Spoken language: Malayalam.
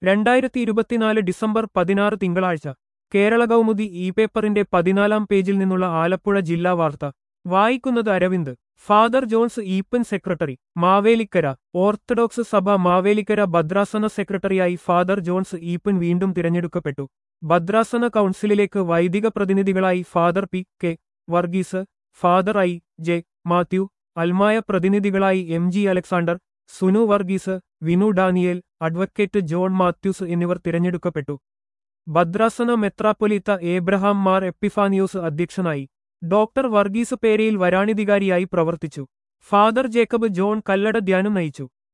രണ്ടായിരത്തി ഇരുപത്തിനാല് ഡിസംബർ പതിനാറ് തിങ്കളാഴ്ച കേരള കൗമുദി ഇ പേപ്പറിന്റെ പതിനാലാം പേജിൽ നിന്നുള്ള ആലപ്പുഴ ജില്ലാ വാർത്ത വായിക്കുന്നത് Aravind father Johns Eapen secretary Mavelikkara orthodox സഭ മാവേലിക്കര ഭദ്രാസന സെക്രട്ടറിയായി ഫാദർ ജോൺസ് ഈപ്പൻ വീണ്ടും തിരഞ്ഞെടുക്കപ്പെട്ടു ഭദ്രാസന കൗൺസിലിലേക്ക് വൈദിക പ്രതിനിധികളായി father P K Varghese father I J Mathew അൽമായ പ്രതിനിധികളായി M G Alexander Sunu Varghese Vinu Daniel advocate John Mathews എന്നിവർ തിരഞ്ഞെടുക്കപ്പെട്ടു ഭദ്രാസന മെത്രാപ്പൊലീത്ത ഏബ്രഹാം മാർ എപ്പിഫാനിയോസ് അധ്യക്ഷനായി ഡോക്ടർ വർഗീസ് പേരയിൽ വരാണിധികാരിയായി പ്രവർത്തിച്ചു ഫാദർ ജേക്കബ് ജോൺ കല്ലട ധ്യാനം നയിച്ചു